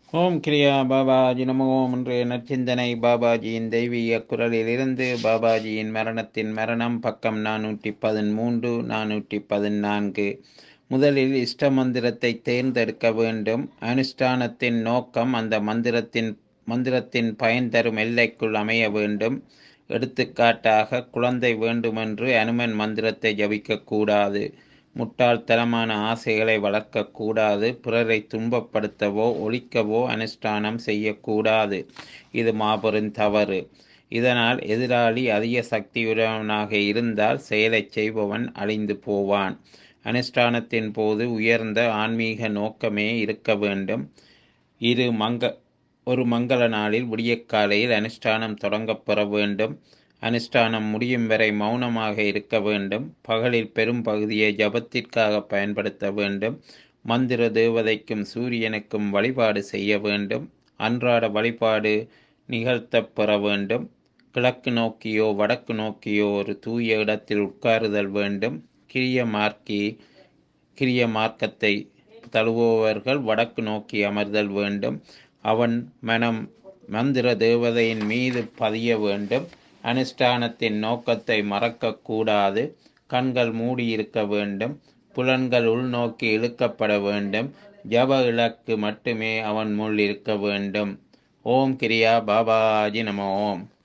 ஓம் கிரியா பாபாஜி நமோ இன்றைய நற்சிந்தனை பாபாஜியின் தெய்வீக குரலிலிருந்து பாபாஜியின் மரணத்தின் மரணம் பக்கம் நானூற்றி பதிமூன்று நானூற்றி பதினான்கு முதலில் இஷ்ட மந்திரத்தை தேர்ந்தெடுக்க வேண்டும் அனுஷ்டானத்தின் நோக்கம் அந்த மந்திரத்தின் மந்திரத்தின் பயன் தரும் எல்லைக்குள் அமைய வேண்டும் எடுத்துக்காட்டாக குழந்தை வேண்டுமென்று அனுமன் மந்திரத்தை ஜபிக்கக்கூடாது முட்டாள்தனமான ஆசைகளை வளர்க்கக்கூடாது பிறரை துன்பப்படுத்தவோ ஒழிக்கவோ அனுஷ்டானம் செய்யக்கூடாது இது மாபெரும் தவறு இதனால் எதிராளி அதிக சக்தியுடனாக இருந்தால் செயலை செய்பவன் அழிந்து போவான் அனுஷ்டானத்தின் போது உயர்ந்த ஆன்மீக நோக்கமே இருக்க வேண்டும் இரு மங்க ஒரு மங்கள நாளில் விடியற்காலையில் அனுஷ்டானம் தொடங்கப் பெற வேண்டும் அனுஷ்டானம் முடியும் வரை மௌனமாக இருக்க வேண்டும் பகலில் பெரும் பகுதியை ஜபத்திற்காக பயன்படுத்த வேண்டும் மந்திர தேவதைக்கும் சூரியனுக்கும் வழிபாடு செய்ய வேண்டும் அன்றாட வழிபாடு நிகழ்த்தப் பெற வேண்டும் கிழக்கு நோக்கியோ வடக்கு நோக்கியோ ஒரு தூய இடத்தில் உட்காருதல் வேண்டும் கிரிய மார்க்கி கிரிய மார்க்கத்தை தழுவுபவர்கள் வடக்கு நோக்கி அமர்தல் வேண்டும் அவன் மனம் மந்திர தேவதையின் மீது பதிய வேண்டும் அனுஷ்டானத்தின் நோக்கத்தை மறக்கக்கூடாது கண்கள் மூடியிருக்க வேண்டும் புலன்கள் உள்நோக்கி இழுக்கப்பட வேண்டும் ஜப இலக்கு மட்டுமே அவன் முள் இருக்க வேண்டும் ஓம் கிரியா பாபாஜி நம ஓம்